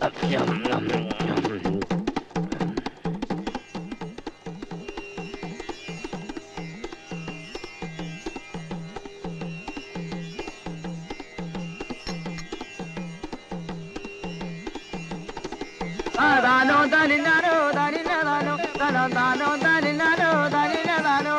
താനോ തനിനാനോ തനിനാനോ തനോ താനോ തനിനാനോ തനിനാനോ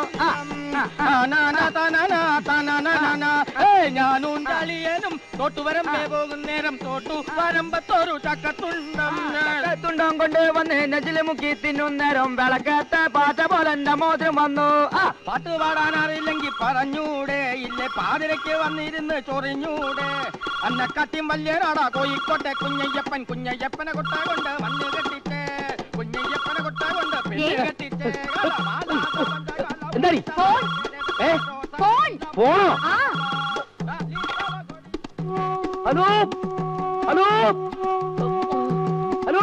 ഞാനും തളിയനും തോട്ടുവരമ്പേ പോകും നേരം തോട്ടു വരമ്പത്തോരു ചക്കത്തുണ്ടം തുണ്ടം കൊണ്ട് വന്ന് നെഞ്ചില് മുക്കി തിന്നുന്നേരം വിളക്കത്ത പാറ്റ പോലെ എന്റെ മോതിരം വന്നു ആ പാട്ട് പാടാൻ അറിയില്ലെങ്കിൽ പറഞ്ഞൂടെ ഇല്ലേ പാതിരയ്ക്ക് വന്നിരുന്ന് ചൊറിഞ്ഞൂടെ അന്ന കട്ടിയും വല്യനാടാ കോയിക്കോട്ടെ കുഞ്ഞയ്യപ്പൻ കുഞ്ഞയ്യപ്പനെ കൊട്ട കൊണ്ട് മണ്ണ് കെട്ടിട്ട് കുഞ്ഞയ്യപ്പനെ കൊട്ട കൊണ്ട് പെണ്ണ് കെട്ടിട്ട് എന്താടി ഫോൺ ഏ ഫോൺ പോണോ ആ ഹലോ ഹലോ ഹലോ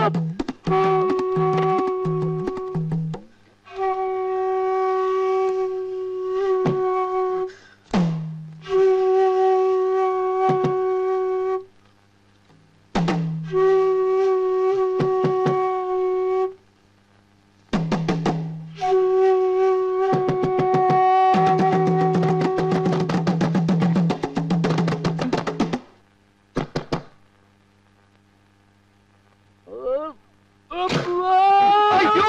അയ്യോ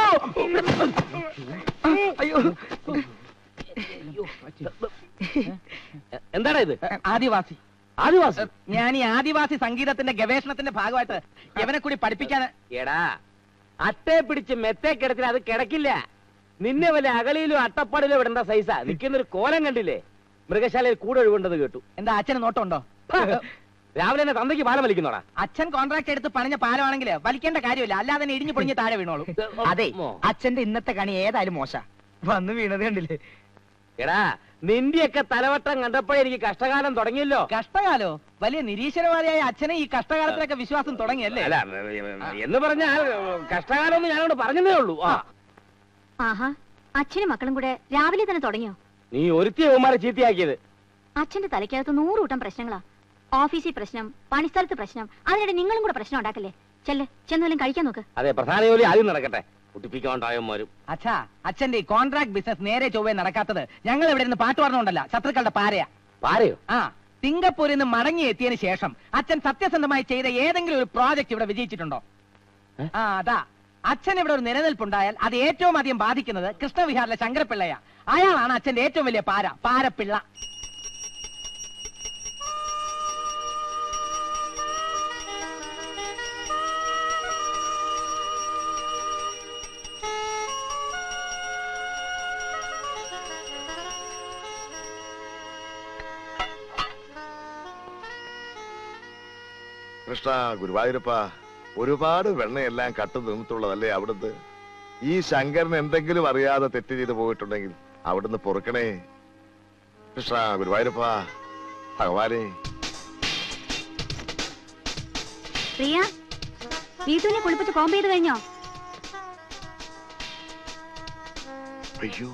അയ്യോ എന്താടാ ഇത് ആദിവാസി ആദിവാസി ഞാൻ ഈ ആദിവാസി സംഗീതത്തിന്റെ ഗവേഷണത്തിന്റെ ഭാഗമായിട്ട് ഇവനെ കൂടി പഠിപ്പിക്കാൻ എടാ അട്ടയെ പിടിച്ച് മെത്തേ കിടത്തിൽ അത് കിടക്കില്ല നിന്നെ വല്ല അകളിയിലും അട്ടപ്പാടിലോ വിടേണ്ട സൈസാ നിൽക്കുന്നൊരു കോലം കണ്ടില്ലേ മൃഗശാലയിൽ കൂടെ ഒഴിവുണ്ടെന്ന് കേട്ടു എന്താ അച്ഛന് നോട്ടമുണ്ടോ രാവിലെ തന്നെ തന്തയ്ക്ക് പാലം വലിക്കുന്നോടാ അച്ഛൻ കോൺട്രാക്ട് എടുത്ത് പണിഞ്ഞ പാലമാണെങ്കിൽ വലിക്കേണ്ട കാര്യമില്ല അല്ലാതെ തന്നെ ഇടിഞ്ഞു പൊളിഞ്ഞ് താഴെ വീണോളൂ അതെ അച്ഛന്റെ ഇന്നത്തെ കണി ഏതായാലും മോശ വന്ന് വീണത് കണ്ടില്ലേ എടാ നിന്റെയൊക്കെ തലവട്ടം കണ്ടപ്പോഴേ എനിക്ക് കഷ്ടകാലം തുടങ്ങിയല്ലോ കഷ്ടകാലോ വലിയ നിരീശ്വരവാദിയായ അച്ഛനെ ഈ കഷ്ടകാലത്തിലൊക്കെ വിശ്വാസം തുടങ്ങിയല്ലേ അല്ല എന്ന് പറഞ്ഞാൽ കഷ്ടകാലം എന്ന് ഞാനോട് പറഞ്ഞതേ ഉള്ളൂ ആ ആഹാ അച്ഛനും മക്കളും കൂടെ രാവിലെ തന്നെ തുടങ്ങിയോ നീ ഒരുത്തിയ കുമാരെ ചീത്തയാക്കിയത് അച്ഛന്റെ തലയ്ക്കകത്ത് നൂറ് കൂട്ടം പ്രശ്നങ്ങളാ ഓഫീസിൽ പ്രശ്നം പണിസ്ഥലത്ത് പ്രശ്നം അതിനിടെ നിങ്ങളും കൂടെ പ്രശ്നം ഉണ്ടാക്കല്ലേ ചെല്ല് ചെന്നെല്ലാം കഴിക്കാൻ നോക്ക് അതെ പ്രധാന ജോലി ആദ്യം നടക്കട്ടെ കുട്ടിപ്പിക്കാണ്ടായന്മാരും അച്ഛാ അച്ഛന്റെ ഈ കോൺട്രാക്ട് ബിസിനസ് നേരെ ചൊവ്വേ നടക്കാത്തത് ഞങ്ങൾ ഇവിടെ നിന്ന് പാട്ട് പറഞ്ഞുകൊണ്ടല്ല ശത്രുക്കളുടെ പാരയാ പാരയോ ആ സിംഗപ്പൂരിൽ നിന്ന് മടങ്ങി എത്തിയതിന് ശേഷം അച്ഛൻ സത്യസന്ധമായി ചെയ്ത ഏതെങ്കിലും ഒരു പ്രോജക്റ്റ് ഇവിടെ വിജയിച്ചിട്ടുണ്ടോ ഏ? ആ അതാ അച്ഛൻ ഇവിടെ ഒരു നിലനിൽപ്പുണ്ടായാൽ അത് ഏറ്റവും അധികം ബാധിക്കുന്നത് കൃഷ്ണവിഹാറിലെ ശങ്കരപിള്ളയാ അയാളാണ് അച്ഛന്റെ ഏറ്റവും വലിയ പാര പാരപ്പിള്ള കൃഷ്ണ ഗുരുവായൂരപ്പ ഒരുപാട് വെണ്ണയെല്ലാം കട്ടു നിന്നിട്ടുള്ളതല്ലേ അവിടുന്ന് ഈ ശങ്കരൻ എന്തെങ്കിലും അറിയാതെ തെറ്റ് ചെയ്തു പോയിട്ടുണ്ടെങ്കിൽ അവിടുന്ന് പൊറുക്കണേ കൃഷ്ണ ഗുരുവായൂരപ്പ ഭഗവാനെ പ്രിയ വീട്ടുവിനെ കുളിപ്പിച്ച് കോമ്പ് ചെയ്ത് കഴിഞ്ഞോ അയ്യോ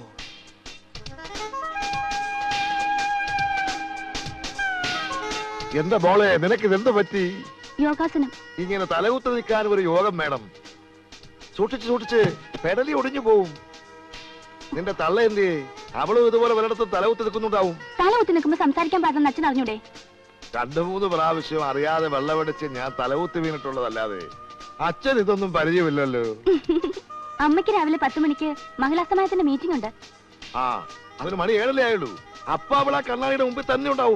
എന്താ മോളെ നിനക്ക് ഇതെന്ത് പറ്റി യോഗാസനം ഇങ്ങനെ തലകുത്ത് നിൽക്കാൻ ഒരു യോഗം വേണം സൂക്ഷിച്ച് സൂക്ഷിച്ച് പെടലി ഒടിഞ്ഞു പോവും നിന്റെ തള്ള എന്തേ അവളും ഇതുപോലെ പലയിടത്തും തലകുത്ത് നിൽക്കുന്നുണ്ടാവും തല കുത്തി നിൽക്കുമ്പോ സംസാരിക്കാൻ പാടില്ലെന്ന് അച്ഛൻ അറിഞ്ഞൂടെ രണ്ടു മൂന്ന് പ്രാവശ്യം അറിയാതെ വെള്ളമടിച്ച് ഞാൻ തലകുത്തി വീണിട്ടുള്ളതല്ലാതെ അച്ഛൻ ഇതൊന്നും പരിചയമില്ലല്ലോ അമ്മയ്ക്ക് രാവിലെ പത്ത് മണിക്ക് മഹിളാസമയത്തിന്റെ മീറ്റിംഗ് ഉണ്ട് ആ അതിന് മണി ഏഴല്ലേ ആയുള്ളൂ അപ്പ അവൾ ആ കണ്ണാടിയുടെ മുമ്പിൽ തന്നെ ഉണ്ടാവും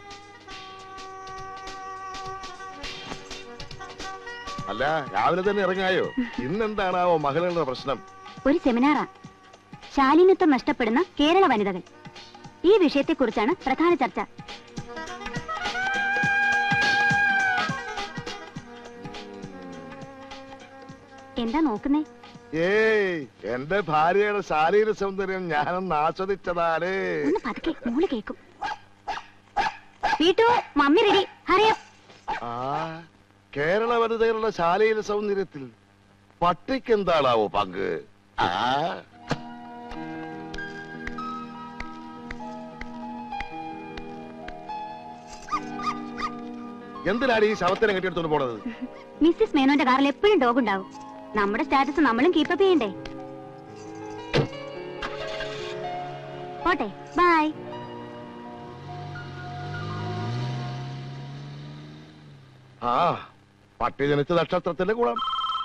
അല്ല രാവിലെ തന്നെ ഇറങ്ങായോ ഇന്നെന്താണാവോ മഹിളകളുടെ പ്രശ്നം ഒരു സെമിനാറാ ശാലീനത്വം നഷ്ടപ്പെടുന്ന കേരള വനിതകൾ ഈ വിഷയത്തെക്കുറിച്ചാണ് പ്രധാന ചർച്ച എന്താ നോക്കുന്നേ ഏയ് എന്റെ ഭാര്യയുടെ ശാരീരിക സൗന്ദര്യം ഞാനൊന്ന് ആസ്വദിച്ചതാണ് ഒന്ന് പതുക്കെ മോള് കേക്കും വീട്ടു മമ്മി റെഡി ഹറിയാം ആ കേരള വനിതകളുടെ ശാലീന സൗന്ദര്യത്തിൽ പട്ടിക്ക് എന്താണാവോ പങ്ക് ആ എന്തിനാണ് ഈ ശവത്തിനെ കെട്ടിയെടുത്തോണ്ട് പോണത് മിസ്സിസ് മേനോന്റെ കാറിൽ എപ്പോഴും ഡോഗ് ഉണ്ടാവും നമ്മുടെ സ്റ്റാറ്റസ് നമ്മളും കീപ്പപ്പ് ചെയ്യണ്ടേ പോട്ടെ ബൈ ആ പട്ടി ജനിച്ച നക്ഷത്രത്തിന്റെ ഗുണം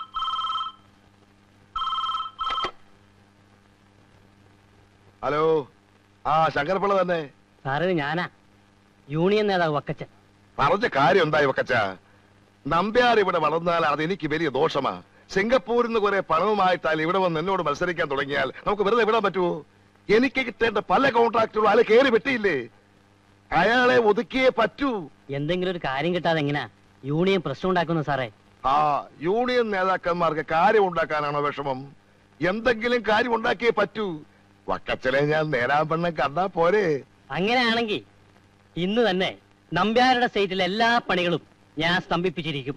ഹലോ ആ ശങ്കരപ്പിള്ള തന്നെ സാറേ ഞാനാ യൂണിയൻ നേതാവ് വക്കച്ചൻ പറഞ്ഞ കാര്യം എന്തായി വക്കച്ച നമ്പ്യാർ ഇവിടെ വളർന്നാൽ അത് എനിക്ക് വലിയ ദോഷമാ സിംഗപ്പൂരിൽ നിന്ന് കുറെ പണവുമായിട്ടാൽ ഇവിടെ വന്ന് എന്നോട് മത്സരിക്കാൻ തുടങ്ങിയാൽ നമുക്ക് വെറുതെ വിടാൻ പറ്റുമോ എനിക്ക് കിട്ടേണ്ട പല കോൺട്രാക്റ്റുകളും അയാൾ കയറി വെട്ടിയില്ലേ അയാളെ ഒതുക്കിയേ പറ്റൂ എന്തെങ്കിലും ഒരു കാര്യം കിട്ടാതെ എങ്ങനാ യൂണിയൻ പ്രശ്നം ഉണ്ടാക്കുന്നു സാറേ ആ യൂണിയൻ നേതാക്കന്മാർക്ക് കാര്യം ഉണ്ടാക്കാനാണോ വിഷമം എന്തെങ്കിലും കാര്യം ഉണ്ടാക്കിയേ പറ്റൂ വക്കച്ചലെ ഞാൻ നേരാൻ പെണ്ണം കണ്ടാ പോരെ അങ്ങനെയാണെങ്കിൽ ഇന്ന് തന്നെ നമ്പ്യാരുടെ സ്റ്റേറ്റിലെ എല്ലാ പണികളും ഞാൻ സ്തംഭിപ്പിച്ചിരിക്കും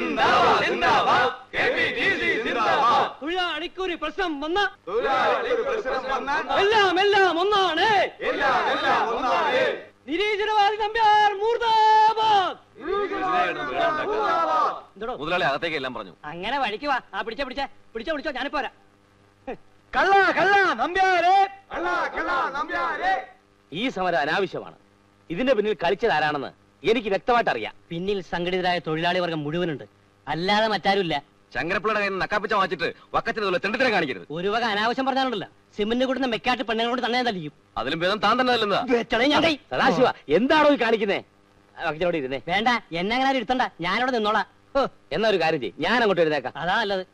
തൊഴിലാളിക്കൊരു പ്രശ്നം വന്ന എല്ലാം എല്ലാം ഒന്നാണ് നിരീശ്വരവാദി നമ്പ്യാർ മൂർദാബാദ് എന്തോടോ? മുതലാളി അകത്തേക്ക് എല്ലാം പറഞ്ഞു അങ്ങനെ വഴിക്ക് വാ ആ പിടിച്ച പിടിച്ച പിടിച്ചോ പിടിച്ചോ ഞാനിപ്പോ വരാം കള്ള കള്ള നമ്പ്യാരെ ഈ സമരം അനാവശ്യമാണ് ഇതിന്റെ പിന്നിൽ കളിച്ചത് ആരാണെന്ന് എനിക്ക് വ്യക്തമായിട്ട് അറിയാം പിന്നിൽ സംഘടിതരായ തൊഴിലാളി വർഗം മുഴുവനുണ്ട് അല്ലാതെ മറ്റാരുമില്ല ശങ്കരപ്പിള്ളയുടെ കയ്യിൽ നിന്ന് നക്കാപ്പിച്ച വാങ്ങിച്ചിട്ട് വക്കത്തിന് പോലെ തെണ്ടിത്തരം കാണിക്കരുത് ഒരു വക അനാവശ്യം പറഞ്ഞാലുണ്ടല്ലോ സിമന്റ് കൂടുന്ന മെക്കാട്ട് പെണ്ണുങ്ങളോട് തന്നെ ഞാൻ തല്ലിക്കും അതിലും ഭേദം താൻ തന്നെ അല്ലെന്നതാ സദാശിവ എന്താണോ ഈ കാണിക്കുന്നേ അവിടെ ഇരുന്നേ വേണ്ട എന്നെ അങ്ങനെ ആരും ഇരുത്തണ്ട ഞാനിവിടെ നിന്നോളാം ഹോ, എന്നാ ഒരു കാര്യം ചെയ്യും ഞാൻ അങ്ങോട്ട് എഴുന്നേക്കാം അതാ നല്ലത്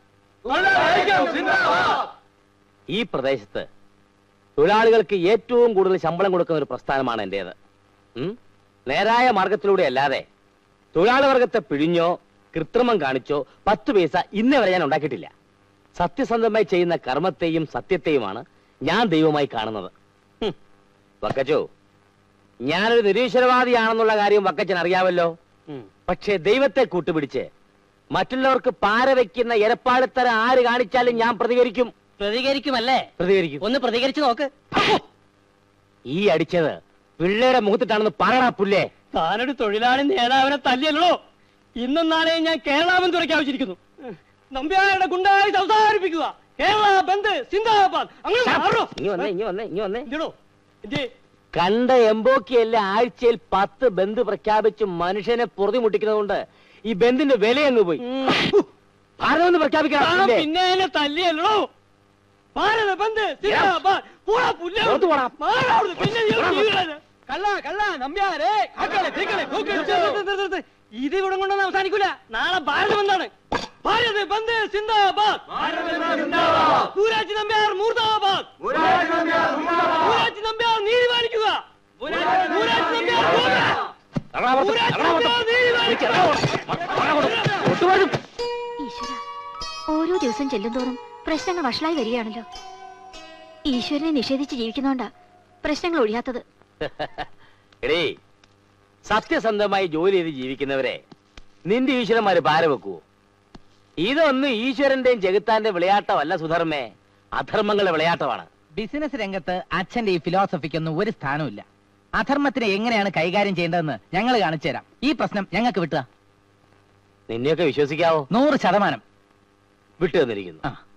ഈ പ്രദേശത്ത് തൊഴിലാളികൾക്ക് ഏറ്റവും കൂടുതൽ ശമ്പളം കൊടുക്കുന്ന ഒരു പ്രസ്ഥാനമാണ് എന്റേത് ഉം? നേരായ മാർഗത്തിലൂടെ അല്ലാതെ തൊഴിലാളി വർഗത്തെ പിഴിഞ്ഞോ കൃത്രിമം കാണിച്ചോ പത്ത് പൈസ ഇന്നേ വരെ ഞാൻ ഉണ്ടാക്കിയിട്ടില്ല സത്യസന്ധമായി ചെയ്യുന്ന കർമ്മത്തെയും സത്യത്തെയുമാണ് ഞാൻ ദൈവമായി കാണുന്നത് ഹും. വക്കച്ചോ ഞാനൊരു നിരീശ്വരവാദിയാണെന്നുള്ള കാര്യം വക്കച്ചൻ അറിയാമല്ലോ പക്ഷേ ദൈവത്തെ കൂട്ടുപിടിച്ച് മറ്റുള്ളവർക്ക് പാര വെക്കുന്ന എരപ്പാളിത്തര ആര് കാണിച്ചാലും ഞാൻ പ്രതികരിക്കും പ്രതികരിക്കുമല്ലേ പ്രതികരിക്കും ഒന്ന് പ്രതികരിച്ചു നോക്ക് ഈ അടിച്ചത് പിള്ളേരുടെ മുഖത്തിട്ടാണെന്ന് പറയണ പുല്ലേ താനൊരു തൊഴിലാളി നേതാവിനെ തല്ലിയല്ലോ ഇന്നും നാളെയും ഞാൻ കേരളാമൻ തുറക്കാവശ്യരിക്കുന്നു നമ്പ്യാരുടെ ഗുണ്ടായി സംസാരിപ്പിക്കുക കേരള ബന്ദ് സിന്ദാബാദ് അങ്ങനെ വന്നേ ഇനി വന്നേ ഇനി വന്നേ കണ്ട എംബോക്കിയല്ല ആഴ്ചയിൽ പത്ത് ബന്ദ് പ്രഖ്യാപിച്ച് മനുഷ്യനെ പൊറുതി മുട്ടിക്കുന്നതുകൊണ്ട് ഈ ബന്ദിന്റെ വില അങ്ങ് പോയി ഭാരതം ഒന്ന് പ്രഖ്യാപിക്കണം പിന്നെ തല്ലിയല്ലോ ഭാരത ബന്ദ് കള്ള കള്ള നമ്പ്യാരെ കാക്കളെ തീക്കളെ ഇത് ഇവിടെ കൊണ്ടൊന്നും അവസാനിക്കൂല നാളെ ഭാരത ബന്ധാണ് ഭാരത് ബന്ദ് സിന്ദാബാദ് പൂരാജി നമ്പ്യാർ മൂർദാബാദ് പൂരാജി നമ്പ്യാർ നീതി പാലിക്കുക പൂരാജി നമ്പ്യാർ പോക. പൂരാജി നമ്പ്യാർ നീതി പാലിക്കുക. ഈശ്വര ഓരോ ദിവസം ചെല്ലുന്തോറും പ്രശ്നങ്ങൾ വഷളായി വരികയാണല്ലോ ഈശ്വരനെ നിഷേധിച്ച് ജീവിക്കുന്നോണ്ടാ പ്രശ്നങ്ങൾ ഒഴിയാത്തത് എടേ സത്യസന്ധമായി ജോലി ചെയ്ത് ജീവിക്കുന്നവരെ നിന്റെ ഈശ്വരന്മാര് പാര വെക്കുവോ ഇതൊന്നും ഈശ്വരന്റെയും ജഗത്താന്റെ വിളയാട്ടമല്ല സുധർമ്മേ അധർമ്മങ്ങളുടെ വിളയാട്ടമാണ് ബിസിനസ് രംഗത്ത് അച്ഛന്റെ ഈ ഫിലോസഫിക്കൊന്നും ഒരു സ്ഥാനമില്ല അധർമ്മത്തിനെ എങ്ങനെയാണ് കൈകാര്യം ചെയ്യേണ്ടതെന്ന് ഞങ്ങൾ കാണിച്ചു തരാം ഈ പ്രശ്നം ഞങ്ങൾക്ക് വിട്ടുക നിന്നെയൊക്കെ വിശ്വസിക്കാവോ നൂറ് ശതമാനം വിട്ടു തന്നിരിക്കുന്നു ആ